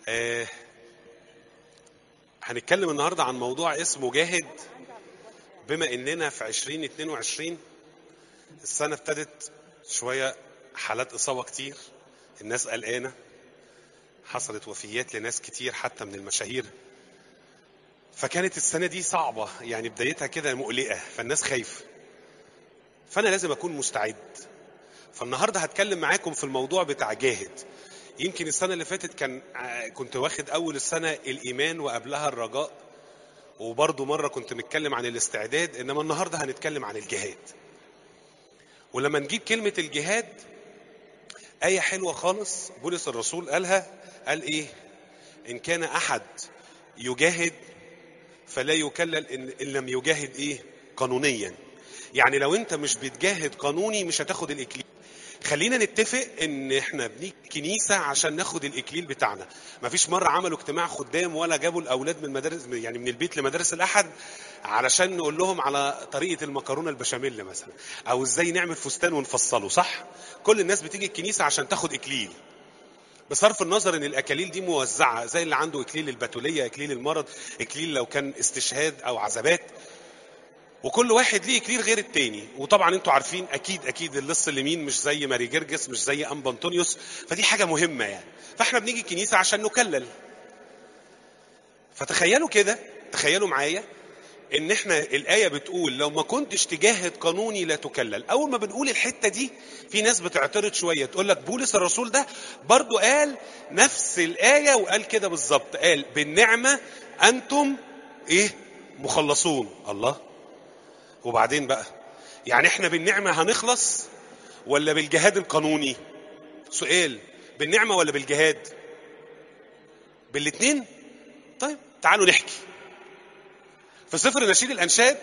آه هنتكلم النهارده عن موضوع اسمه جاهد بما اننا في 2022 السنه ابتدت شويه حالات اصابه كتير الناس قلقانه حصلت وفيات لناس كتير حتى من المشاهير فكانت السنه دي صعبه يعني بدايتها كده مقلقه فالناس خايفه فانا لازم اكون مستعد فالنهارده هتكلم معاكم في الموضوع بتاع جاهد يمكن السنه اللي فاتت كان كنت واخد اول السنه الايمان وقبلها الرجاء وبرضه مره كنت متكلم عن الاستعداد انما النهارده هنتكلم عن الجهاد ولما نجيب كلمه الجهاد ايه حلوه خالص بولس الرسول قالها قال ايه ان كان احد يجاهد فلا يكلل ان, إن لم يجاهد ايه قانونيا يعني لو انت مش بتجاهد قانوني مش هتاخد الاكليل خلينا نتفق ان احنا بنيجي كنيسه عشان ناخد الاكليل بتاعنا مفيش مره عملوا اجتماع خدام ولا جابوا الاولاد من مدارس يعني من البيت لمدارس الاحد علشان نقول لهم على طريقه المكرونه البشاميل مثلا او ازاي نعمل فستان ونفصله صح كل الناس بتيجي الكنيسه عشان تاخد اكليل بصرف النظر ان الاكاليل دي موزعه زي اللي عنده اكليل البتوليه اكليل المرض اكليل لو كان استشهاد او عذابات وكل واحد ليه اكليل غير التاني وطبعا انتوا عارفين اكيد اكيد اللص اليمين مش زي ماري جرجس مش زي انبا انطونيوس فدي حاجه مهمه يعني فاحنا بنيجي الكنيسه عشان نكلل فتخيلوا كده تخيلوا معايا ان احنا الايه بتقول لو ما كنتش تجاهد قانوني لا تكلل اول ما بنقول الحته دي في ناس بتعترض شويه تقول لك بولس الرسول ده برضو قال نفس الايه وقال كده بالظبط قال بالنعمه انتم ايه مخلصون الله وبعدين بقى يعني احنا بالنعمه هنخلص ولا بالجهاد القانوني سؤال بالنعمه ولا بالجهاد بالاتنين طيب تعالوا نحكي في سفر نشيد الانشاد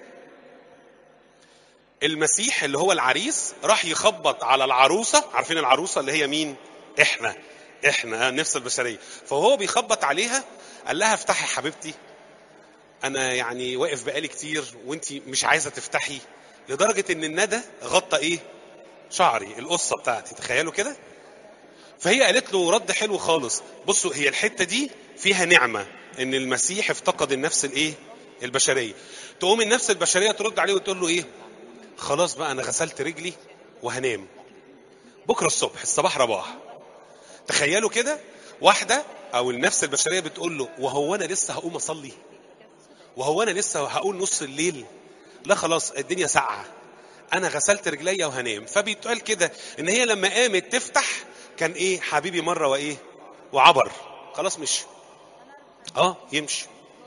المسيح اللي هو العريس راح يخبط على العروسه عارفين العروسه اللي هي مين احنا احنا نفس البشريه فهو بيخبط عليها قال لها افتحي حبيبتي انا يعني واقف بقالي كتير وانت مش عايزه تفتحي لدرجه ان الندى غطى ايه شعري القصه بتاعتي تخيلوا كده فهي قالت له رد حلو خالص بصوا هي الحته دي فيها نعمه ان المسيح افتقد النفس الايه البشريه تقوم النفس البشريه ترد عليه وتقول له ايه خلاص بقى انا غسلت رجلي وهنام بكره الصبح الصباح رباح تخيلوا كده واحده او النفس البشريه بتقول له وهو انا لسه هقوم اصلي وهو انا لسه هقول نص الليل لا خلاص الدنيا ساقعه انا غسلت رجليا وهنام فبيتقال كده ان هي لما قامت تفتح كان ايه حبيبي مره وايه وعبر خلاص مشي اه يمشي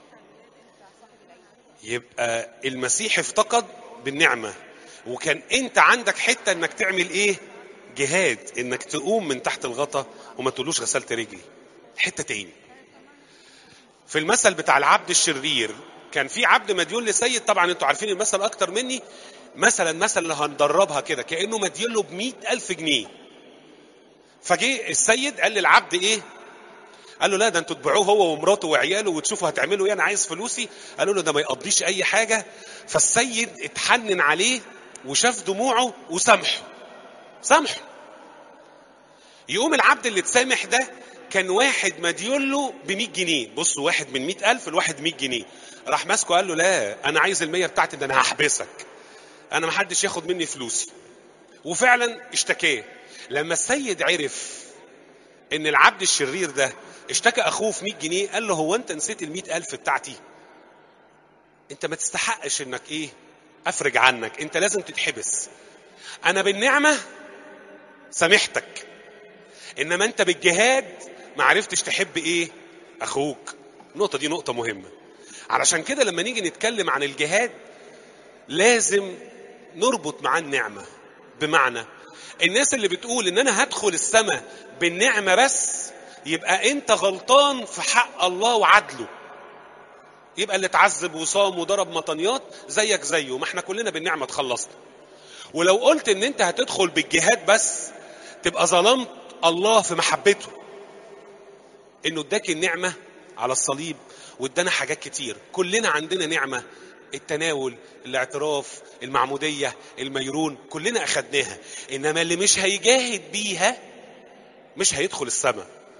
يبقى المسيح افتقد بالنعمه وكان انت عندك حته انك تعمل ايه جهاد انك تقوم من تحت الغطا وما تقولوش غسلت رجلي حته تاني في المثل بتاع العبد الشرير كان في عبد مديون لسيد طبعا انتوا عارفين المثل اكتر مني مثلا مثلا اللي هندربها كده كانه مديون له ب ألف جنيه فجه السيد قال للعبد ايه قال له لا ده انتوا تبيعوه هو ومراته وعياله وتشوفوا هتعملوا ايه انا عايز فلوسي قالوا له ده ما يقضيش اي حاجه فالسيد اتحنن عليه وشاف دموعه وسامحه سامحه يقوم العبد اللي اتسامح ده كان واحد مديون له ب 100 جنيه بصوا واحد من 100000 لواحد 100 جنيه راح ماسكه قال له لا انا عايز ال 100 بتاعتي ده انا هحبسك انا ما حدش ياخد مني فلوسي وفعلا اشتكاه لما السيد عرف ان العبد الشرير ده اشتكى اخوه في 100 جنيه قال له هو انت نسيت ال 100000 بتاعتي انت ما تستحقش انك ايه افرج عنك انت لازم تتحبس انا بالنعمه سامحتك انما انت بالجهاد ما عرفتش تحب ايه اخوك النقطه دي نقطه مهمه علشان كده لما نيجي نتكلم عن الجهاد لازم نربط معاه النعمه بمعنى الناس اللي بتقول ان انا هدخل السماء بالنعمه بس يبقى انت غلطان في حق الله وعدله يبقى اللي اتعذب وصام وضرب مطنيات زيك زيه ما احنا كلنا بالنعمه اتخلصنا ولو قلت ان انت هتدخل بالجهاد بس تبقى ظلمت الله في محبته انه اداك النعمه على الصليب وادانا حاجات كتير كلنا عندنا نعمه التناول الاعتراف المعموديه الميرون كلنا اخدناها انما اللي مش هيجاهد بيها مش هيدخل السماء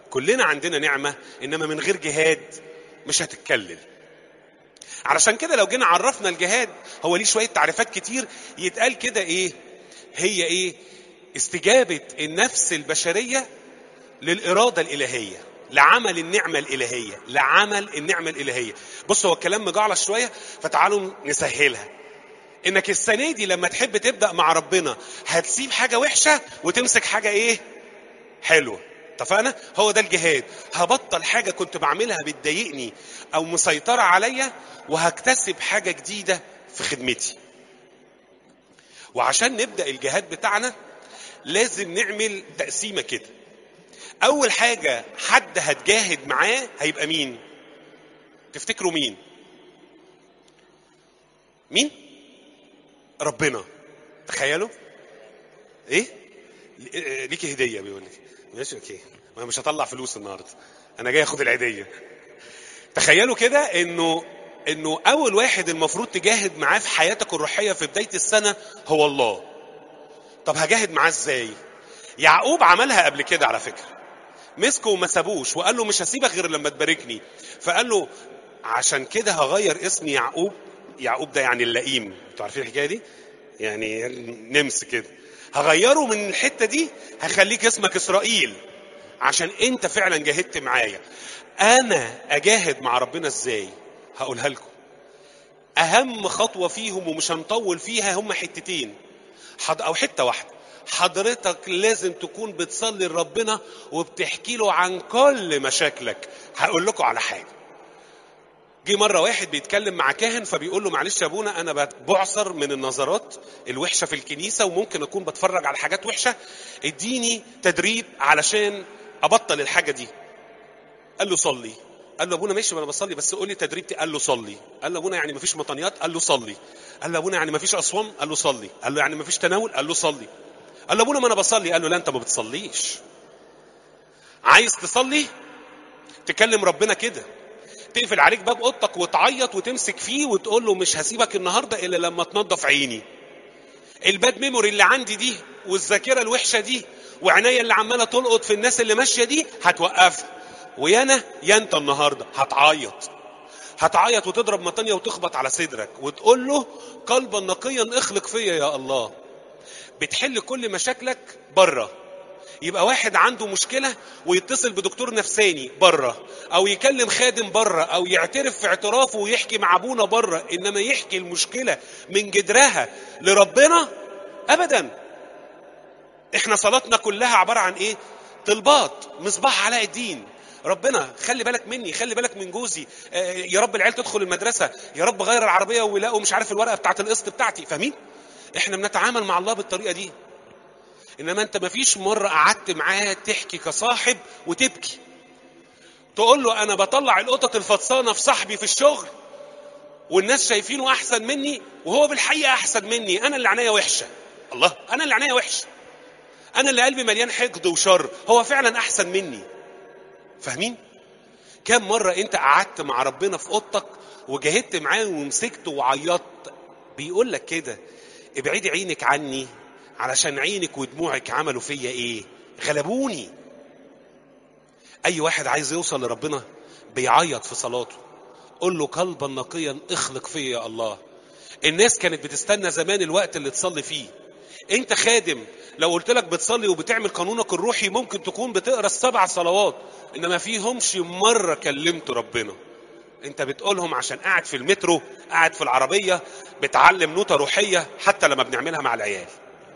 كلنا عندنا نعمة إنما من غير جهاد مش هتتكلل علشان كده لو جينا عرفنا الجهاد هو ليه شوية تعريفات كتير يتقال كده إيه هي إيه استجابة النفس البشرية للإرادة الإلهية لعمل النعمة الإلهية لعمل النعمة الإلهية بص هو الكلام مجعلص شوية فتعالوا نسهلها انك السنة دي لما تحب تبدأ مع ربنا هتسيب حاجة وحشة وتمسك حاجة ايه حلوة اتفقنا هو ده الجهاد هبطل حاجة كنت بعملها بتضايقني او مسيطرة عليا وهكتسب حاجة جديدة في خدمتي وعشان نبدأ الجهاد بتاعنا لازم نعمل تقسيمة كده اول حاجة حد هتجاهد معاه هيبقى مين تفتكروا مين مين ربنا تخيلوا ايه ليكي هديه بيقول لك ماشي اوكي ما مش هطلع فلوس النهارده انا جاي اخد العيديه تخيلوا كده انه انه اول واحد المفروض تجاهد معاه في حياتك الروحيه في بدايه السنه هو الله طب هجاهد معاه ازاي يعقوب عملها قبل كده على فكره مسكه وما سابوش وقال له مش هسيبك غير لما تباركني فقال له عشان كده هغير اسمي يعقوب يعقوب ده يعني اللئيم انتوا عارفين الحكايه دي يعني نمس كده هغيره من الحته دي هخليك اسمك اسرائيل عشان انت فعلا جاهدت معايا انا اجاهد مع ربنا ازاي هقولها لكم اهم خطوه فيهم ومش هنطول فيها هم حتتين حد او حته واحده حضرتك لازم تكون بتصلي لربنا وبتحكي له عن كل مشاكلك هقول لكم على حاجه جه مره واحد بيتكلم مع كاهن فبيقول له معلش يا ابونا انا بعصر من النظرات الوحشه في الكنيسه وممكن اكون بتفرج على حاجات وحشه اديني تدريب علشان ابطل الحاجه دي قال له صلي قال له ابونا ماشي وانا بصلي بس قول لي تدريبتي قال له صلي قال له ابونا يعني مفيش مطنيات قال له صلي قال له ابونا يعني مفيش اصوام قال له صلي قال له يعني مفيش تناول قال له صلي قال له ابونا ما انا بصلي قال له لا انت ما بتصليش عايز تصلي تكلم ربنا كده تقفل عليك باب اوضتك وتعيط وتمسك فيه وتقول له مش هسيبك النهارده الا لما تنظف عيني الباد ميموري اللي عندي دي والذاكره الوحشه دي وعناية اللي عماله تلقط في الناس اللي ماشيه دي هتوقفها ويانا يا انت النهارده هتعيط هتعيط وتضرب مطانية وتخبط على صدرك وتقول له قلبا نقيا اخلق فيا يا الله بتحل كل مشاكلك بره يبقى واحد عنده مشكلة ويتصل بدكتور نفساني بره أو يكلم خادم بره أو يعترف في اعترافه ويحكي مع أبونا بره إنما يحكي المشكلة من جدرها لربنا أبدا إحنا صلاتنا كلها عبارة عن إيه؟ طلبات مصباح علاء الدين ربنا خلي بالك مني خلي بالك من جوزي آه يا رب العيال تدخل المدرسة يا رب غير العربية ويلاقوا مش عارف الورقة بتاعت القسط بتاعتي فاهمين؟ احنا بنتعامل مع الله بالطريقة دي انما انت ما فيش مره قعدت معاه تحكي كصاحب وتبكي تقول له انا بطلع القطط الفطسانه في صاحبي في الشغل والناس شايفينه احسن مني وهو بالحقيقه احسن مني انا اللي عينيا وحشه الله انا اللي عينيا وحشه انا اللي قلبي مليان حقد وشر هو فعلا احسن مني فاهمين كم مره انت قعدت مع ربنا في اوضتك وجاهدت معاه ومسكته وعيطت بيقول لك كده ابعدي عينك عني علشان عينك ودموعك عملوا فيا ايه غلبوني اي واحد عايز يوصل لربنا بيعيط في صلاته قول له قلبا نقيا اخلق فيا يا الله الناس كانت بتستنى زمان الوقت اللي تصلي فيه انت خادم لو قلت لك بتصلي وبتعمل قانونك الروحي ممكن تكون بتقرا السبع صلوات انما فيهمش مره كلمت ربنا انت بتقولهم عشان قاعد في المترو قاعد في العربيه بتعلم نوتة روحيه حتى لما بنعملها مع العيال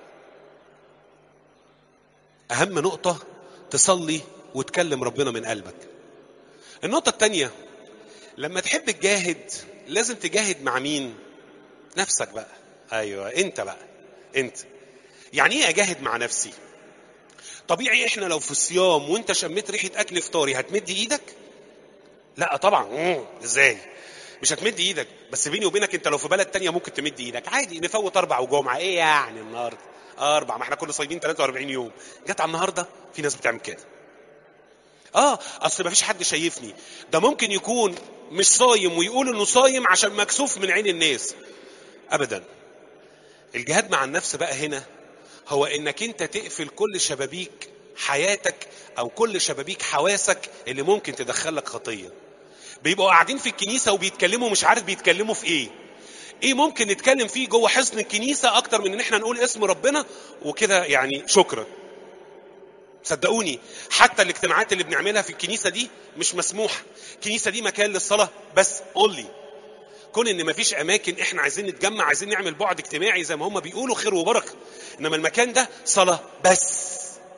أهم نقطة تصلي وتكلم ربنا من قلبك. النقطة التانية لما تحب تجاهد لازم تجاهد مع مين؟ نفسك بقى. أيوه أنت بقى. أنت. يعني إيه أجاهد مع نفسي؟ طبيعي إحنا لو في الصيام وأنت شميت ريحة أكل فطاري هتمد إيدك؟ لا طبعا مم. إزاي؟ مش هتمد ايدك بس بيني وبينك انت لو في بلد تانية ممكن تمد ايدك عادي نفوت اربع وجمعه ايه يعني النهارده اربع ما احنا كنا صايمين 43 يوم جت على النهارده في ناس بتعمل كده اه اصل ما فيش حد شايفني ده ممكن يكون مش صايم ويقول انه صايم عشان مكسوف من عين الناس ابدا الجهاد مع النفس بقى هنا هو انك انت تقفل كل شبابيك حياتك او كل شبابيك حواسك اللي ممكن تدخلك خطيه بيبقوا قاعدين في الكنيسه وبيتكلموا مش عارف بيتكلموا في ايه ايه ممكن نتكلم فيه جوه حصن الكنيسه اكتر من ان احنا نقول اسم ربنا وكده يعني شكرا صدقوني حتى الاجتماعات اللي بنعملها في الكنيسه دي مش مسموحه الكنيسه دي مكان للصلاه بس اونلي كون ان مفيش اماكن احنا عايزين نتجمع عايزين نعمل بعد اجتماعي زي ما هم بيقولوا خير وبركه انما المكان ده صلاه بس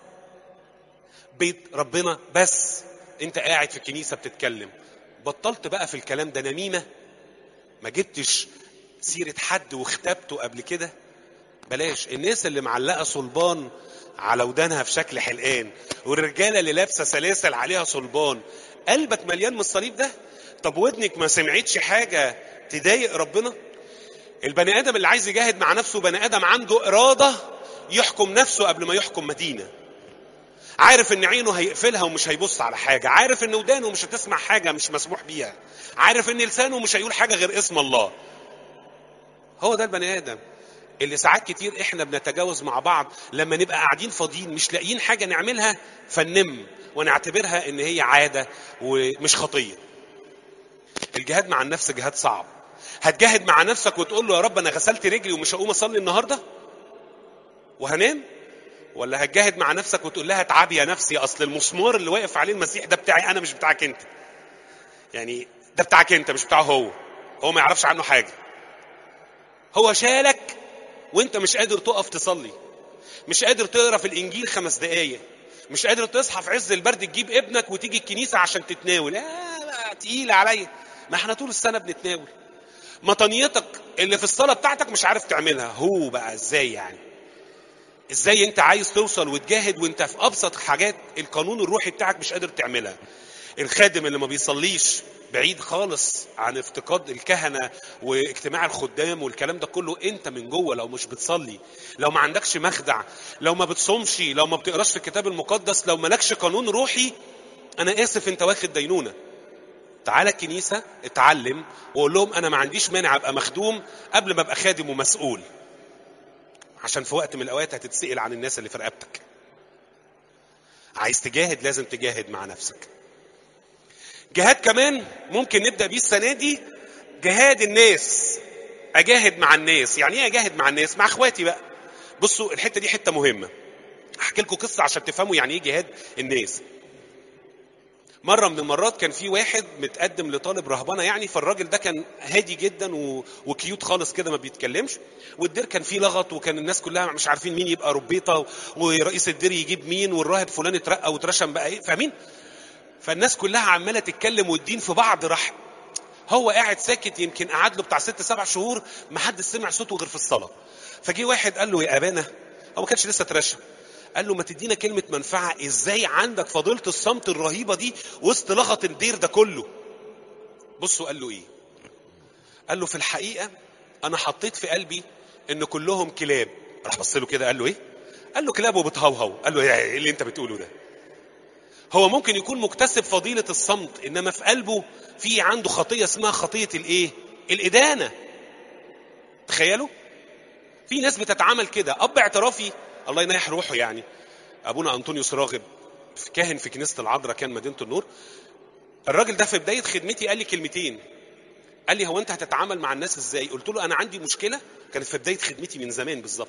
بيت ربنا بس انت قاعد في الكنيسه بتتكلم بطلت بقى في الكلام ده نميمه ما جبتش سيره حد واختبته قبل كده بلاش الناس اللي معلقه صلبان على ودانها في شكل حلقان والرجاله اللي لابسه سلاسل عليها صلبان قلبك مليان من الصليب ده طب ودنك ما سمعتش حاجه تضايق ربنا البني ادم اللي عايز يجاهد مع نفسه بني ادم عنده اراده يحكم نفسه قبل ما يحكم مدينه عارف ان عينه هيقفلها ومش هيبص على حاجه عارف ان ودانه مش هتسمع حاجه مش مسموح بيها عارف ان لسانه مش هيقول حاجه غير اسم الله هو ده البني ادم اللي ساعات كتير احنا بنتجاوز مع بعض لما نبقى قاعدين فاضيين مش لاقيين حاجه نعملها فننم ونعتبرها ان هي عاده ومش خطيه الجهاد مع النفس جهاد صعب هتجاهد مع نفسك وتقول له يا رب انا غسلت رجلي ومش هقوم اصلي النهارده وهنام ولا هتجاهد مع نفسك وتقول لها اتعبي يا نفسي اصل المسمار اللي واقف عليه المسيح ده بتاعي انا مش بتاعك انت يعني ده بتاعك انت مش بتاعه هو هو ما يعرفش عنه حاجه هو شالك وانت مش قادر تقف تصلي مش قادر تقرا في الانجيل خمس دقايق مش قادر تصحى في عز البرد تجيب ابنك وتيجي الكنيسه عشان تتناول آه بقى تقيله عليا ما احنا طول السنه بنتناول مطنيتك اللي في الصلاه بتاعتك مش عارف تعملها هو بقى ازاي يعني ازاي انت عايز توصل وتجاهد وانت في ابسط حاجات القانون الروحي بتاعك مش قادر تعملها الخادم اللي ما بيصليش بعيد خالص عن افتقاد الكهنه واجتماع الخدام والكلام ده كله انت من جوه لو مش بتصلي لو ما عندكش مخدع لو ما بتصومش لو ما بتقراش في الكتاب المقدس لو مالكش قانون روحي انا اسف انت واخد دينونه تعالى الكنيسه اتعلم وقول لهم انا ما عنديش مانع ابقى مخدوم قبل ما ابقى خادم ومسؤول عشان في وقت من الاوقات هتتسال عن الناس اللي في رقبتك عايز تجاهد لازم تجاهد مع نفسك جهاد كمان ممكن نبدا بيه السنه دي جهاد الناس اجاهد مع الناس يعني ايه اجاهد مع الناس مع اخواتي بقى بصوا الحته دي حته مهمه احكي لكم قصه عشان تفهموا يعني ايه جهاد الناس مره من المرات كان في واحد متقدم لطالب رهبنه يعني فالراجل ده كان هادي جدا و... وكيوت خالص كده ما بيتكلمش والدير كان فيه لغط وكان الناس كلها مش عارفين مين يبقى ربيطه ورئيس الدير يجيب مين والراهب فلان اترقى واترشم بقى ايه فاهمين فالناس كلها عماله تتكلم والدين في بعض راح هو قاعد ساكت يمكن قعد له بتاع ست سبع شهور ما حدش سمع صوته غير في الصلاه فجه واحد قال له يا ابانا هو ما كانش لسه اترشم قال له ما تدينا كلمة منفعة ازاي عندك فضيلة الصمت الرهيبة دي وسط لغط الدير ده كله بصوا قال له ايه قال له في الحقيقة انا حطيت في قلبي ان كلهم كلاب راح بص له كده قال له ايه قال له كلاب وبتهوهو قال له ايه اللي انت بتقوله ده هو ممكن يكون مكتسب فضيلة الصمت انما في قلبه في عنده خطية اسمها خطية الايه الادانة تخيلوا في ناس بتتعامل كده اب اعترافي الله ينيح روحه يعني ابونا انطونيوس راغب كاهن في كنيسه العذراء كان مدينه النور الراجل ده في بدايه خدمتي قال لي كلمتين قال لي هو انت هتتعامل مع الناس ازاي قلت له انا عندي مشكله كانت في بدايه خدمتي من زمان بالظبط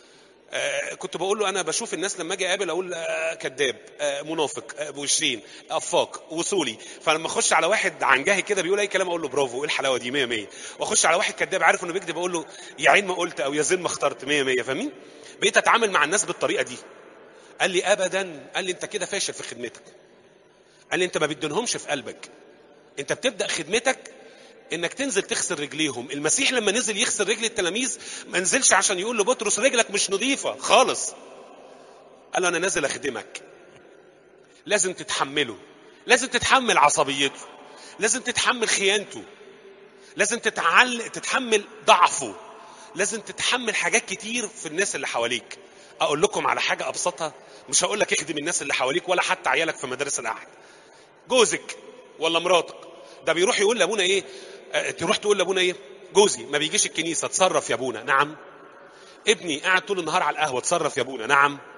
آه كنت بقول له انا بشوف الناس لما اجي اقابل اقول آه كذاب آه منافق آه بوشين افاق وصولي فلما اخش على واحد عنجهي كده بيقول اي كلام اقول له برافو ايه الحلاوه دي 100 100 واخش على واحد كذاب عارف انه بيكذب اقول له يا عين ما قلت او يا زين ما اخترت 100 100 فاهمين بقيت اتعامل مع الناس بالطريقه دي قال لي ابدا قال لي انت كده فاشل في خدمتك قال لي انت ما بتدينهمش في قلبك انت بتبدا خدمتك انك تنزل تغسل رجليهم المسيح لما نزل يغسل رجل التلاميذ ما نزلش عشان يقول لبطرس رجلك مش نظيفه خالص قال له انا نازل اخدمك لازم تتحمله لازم تتحمل عصبيته لازم تتحمل خيانته لازم تتعل... تتحمل ضعفه لازم تتحمل حاجات كتير في الناس اللي حواليك اقول لكم على حاجه ابسطها مش هقول لك اخدم الناس اللي حواليك ولا حتى عيالك في مدارس الاحد جوزك ولا مراتك ده بيروح يقول لابونا ايه أه تروح تقول لابونا ايه جوزي ما بيجيش الكنيسه اتصرف يا ابونا نعم ابني قاعد طول النهار على القهوه اتصرف يا ابونا نعم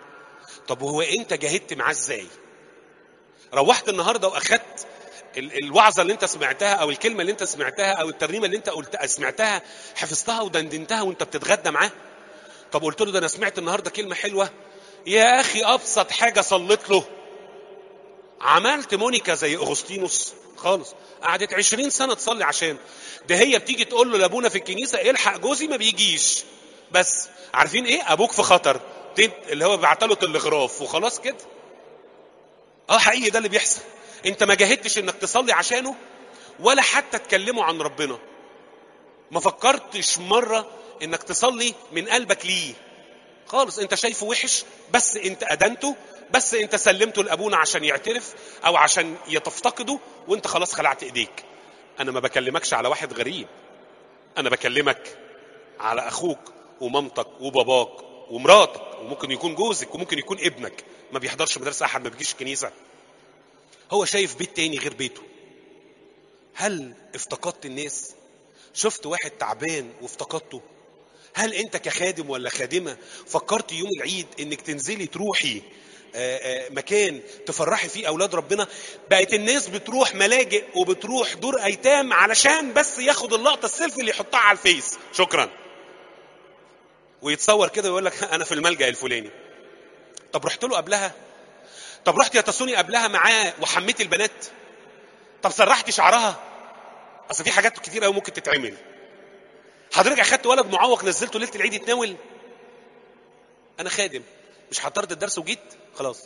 طب وهو انت جاهدت معاه ازاي روحت النهارده واخدت ال- الوعظه اللي انت سمعتها او الكلمه اللي انت سمعتها او الترنيمه اللي انت قلت سمعتها حفظتها ودندنتها وانت بتتغدى معاه طب قلت له ده انا سمعت النهارده كلمه حلوه يا اخي ابسط حاجه صليت له عملت مونيكا زي اغسطينوس خالص قعدت عشرين سنه تصلي عشان ده هي بتيجي تقول له لابونا في الكنيسه الحق جوزي ما بيجيش بس عارفين ايه ابوك في خطر تد- اللي هو بعت له تلغراف وخلاص كده اه حقيقي ده اللي بيحصل انت ما جاهدتش انك تصلي عشانه ولا حتى تكلمه عن ربنا ما فكرتش مره انك تصلي من قلبك ليه خالص انت شايفه وحش بس انت ادنته بس انت سلمته لابونا عشان يعترف او عشان يتفتقده وانت خلاص خلعت ايديك انا ما بكلمكش على واحد غريب انا بكلمك على اخوك ومامتك وباباك ومراتك وممكن يكون جوزك وممكن يكون ابنك ما بيحضرش مدرسه احد ما بيجيش الكنيسه هو شايف بيت تاني غير بيته هل افتقدت الناس شفت واحد تعبان وافتقدته هل انت كخادم ولا خادمه فكرت يوم العيد انك تنزلي تروحي آه، آه، مكان تفرحي فيه اولاد ربنا بقت الناس بتروح ملاجئ وبتروح دور ايتام علشان بس ياخد اللقطه السيلفي اللي يحطها على الفيس شكرا ويتصور كده ويقول لك انا في الملجا الفلاني طب رحت له قبلها طب رحت يا تسوني قبلها معاه وحميت البنات طب سرحتي شعرها اصل في حاجات كتير قوي ممكن تتعمل حضرتك اخدت ولد معوق نزلته ليله العيد يتناول انا خادم مش حضرت الدرس وجيت خلاص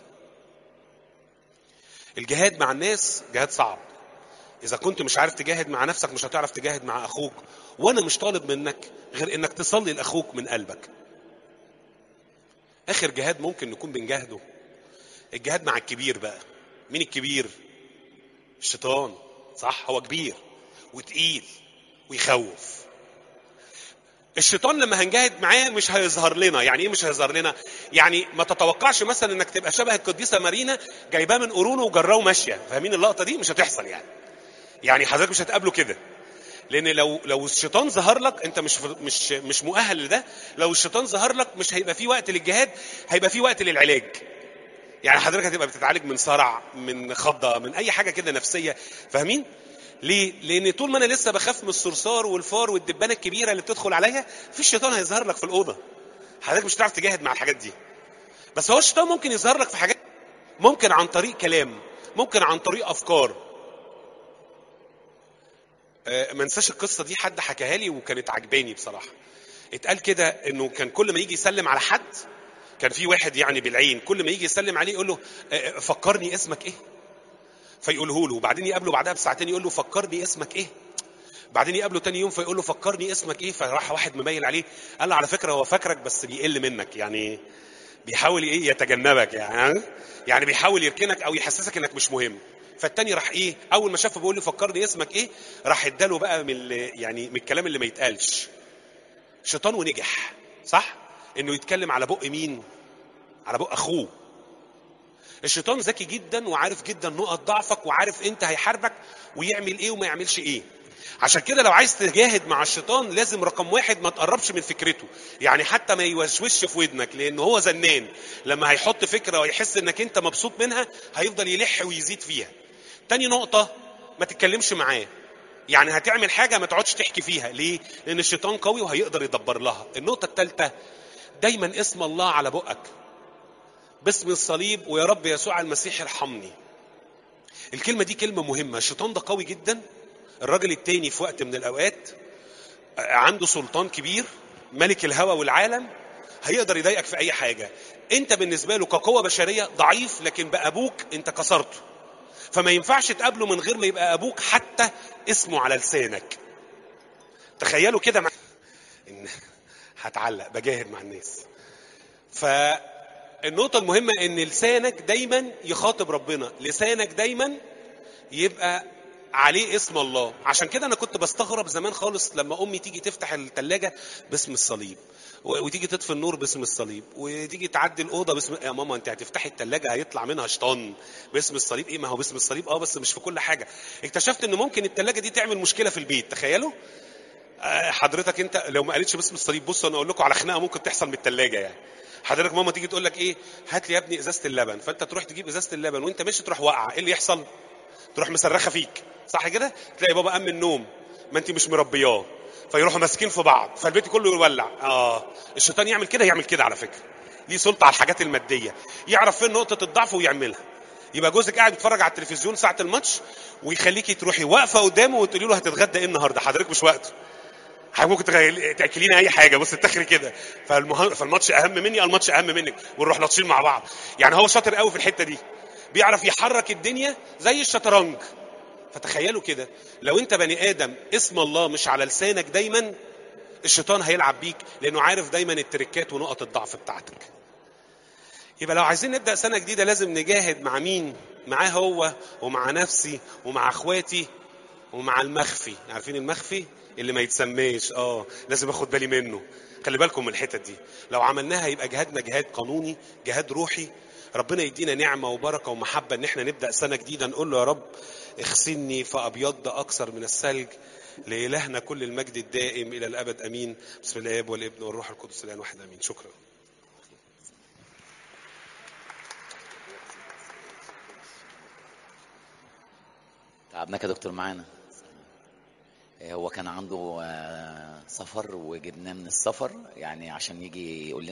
الجهاد مع الناس جهاد صعب اذا كنت مش عارف تجاهد مع نفسك مش هتعرف تجاهد مع اخوك وانا مش طالب منك غير انك تصلي لاخوك من قلبك اخر جهاد ممكن نكون بنجاهده الجهاد مع الكبير بقى مين الكبير الشيطان صح هو كبير وتقيل ويخوف الشيطان لما هنجاهد معاه مش هيظهر لنا يعني ايه مش هيظهر لنا يعني ما تتوقعش مثلا انك تبقى شبه القديسه مارينا جايباه من قرونه وجراه ماشيه فاهمين اللقطه دي مش هتحصل يعني يعني حضرتك مش هتقابله كده لان لو لو الشيطان ظهر لك انت مش مش مش مؤهل لده لو الشيطان ظهر لك مش هيبقى في وقت للجهاد هيبقى في وقت للعلاج يعني حضرتك هتبقى بتتعالج من صرع من خضه من اي حاجه كده نفسيه فاهمين ليه؟ لان طول ما انا لسه بخاف من الصرصار والفار والدبانه الكبيره اللي بتدخل عليا في الشيطان هيظهر لك في الاوضه حضرتك مش هتعرف تجاهد مع الحاجات دي بس هو الشيطان ممكن يظهر لك في حاجات ممكن عن طريق كلام ممكن عن طريق افكار آه، ما انساش القصه دي حد حكاها لي وكانت عجباني بصراحه اتقال كده انه كان كل ما يجي يسلم على حد كان في واحد يعني بالعين كل ما يجي يسلم عليه يقول له آه، فكرني اسمك ايه فيقوله له وبعدين يقابله بعدها بساعتين يقول له فكرني اسمك ايه بعدين يقابله تاني يوم فيقول له فكرني اسمك ايه فراح واحد مميل عليه قال له على فكره هو فاكرك بس بيقل منك يعني بيحاول ايه يتجنبك يعني يعني بيحاول يركنك او يحسسك انك مش مهم فالتاني راح ايه اول ما شافه بيقول له فكرني اسمك ايه راح اداله بقى من ال- يعني من الكلام اللي ما يتقالش شيطان ونجح صح انه يتكلم على بق مين على بق اخوه الشيطان ذكي جدا وعارف جدا نقط ضعفك وعارف انت هيحاربك ويعمل ايه وما يعملش ايه عشان كده لو عايز تجاهد مع الشيطان لازم رقم واحد ما تقربش من فكرته يعني حتى ما يوشوش في ودنك لان هو زنان لما هيحط فكره ويحس انك انت مبسوط منها هيفضل يلح ويزيد فيها تاني نقطه ما تتكلمش معاه يعني هتعمل حاجه ما تقعدش تحكي فيها ليه لان الشيطان قوي وهيقدر يدبر لها النقطه الثالثه دايما اسم الله على بقك باسم الصليب ويا رب يسوع المسيح ارحمني الكلمة دي كلمة مهمة الشيطان ده قوي جدا الراجل التاني في وقت من الأوقات عنده سلطان كبير ملك الهوى والعالم هيقدر يضايقك في أي حاجة أنت بالنسبة له كقوة بشرية ضعيف لكن بأبوك أنت كسرته فما ينفعش تقابله من غير ما يبقى أبوك حتى اسمه على لسانك تخيلوا كده مع... إن هتعلق بجاهد مع الناس فالنقطة المهمة ان لسانك دايما يخاطب ربنا لسانك دايما يبقى عليه اسم الله عشان كده انا كنت بستغرب زمان خالص لما امي تيجي تفتح الثلاجة باسم الصليب و- وتيجي تطفي النور باسم الصليب وتيجي تعدي الاوضه باسم يا ماما انت هتفتحي الثلاجه هيطلع منها شيطان باسم الصليب ايه ما هو باسم الصليب اه بس مش في كل حاجه اكتشفت ان ممكن الثلاجه دي تعمل مشكله في البيت تخيلوا آه، حضرتك انت لو ما قالتش باسم الصليب بصوا انا اقول لكم على خناقه ممكن تحصل من الثلاجه يعني حضرتك ماما تيجي تقول لك ايه هات لي يا ابني ازازه اللبن فانت تروح تجيب ازازه اللبن وانت ماشي تروح واقعه ايه اللي يحصل تروح مصرخه فيك صح كده تلاقي بابا قام من النوم ما انت مش مربياه فيروحوا ماسكين في بعض فالبيت كله يولع اه الشيطان يعمل كده يعمل كده على فكره ليه سلطه على الحاجات الماديه يعرف فين نقطه الضعف ويعملها يبقى جوزك قاعد بيتفرج على التلفزيون ساعه الماتش ويخليكي تروحي واقفه قدامه وتقولي له هتتغدى ايه النهارده حضرتك مش وقته حضرتك ممكن تغير- تاكلينا اي حاجه بص تخري كده فالمه... فالماتش اهم مني الماتش اهم منك ونروح لطشين مع بعض يعني هو شاطر قوي في الحته دي بيعرف يحرك الدنيا زي الشطرنج فتخيلوا كده لو انت بني ادم اسم الله مش على لسانك دايما الشيطان هيلعب بيك لانه عارف دايما التركات ونقط الضعف بتاعتك يبقى لو عايزين نبدا سنه جديده لازم نجاهد مع مين معاه هو ومع نفسي ومع اخواتي ومع المخفي عارفين المخفي اللي ما يتسماش اه لازم اخد بالي منه خلي بالكم من الحتت دي لو عملناها يبقى جهادنا جهاد قانوني جهاد روحي ربنا يدينا نعمه وبركه ومحبه ان احنا نبدا سنه جديده نقول له يا رب اغسلني فابيض اكثر من الثلج لالهنا كل المجد الدائم الى الابد امين بسم الله الاب والابن والروح القدس الان واحد امين شكرا تعبناك يا دكتور معانا هو كان عنده آه، سفر وجبناه من السفر يعني عشان يجي يقول لنا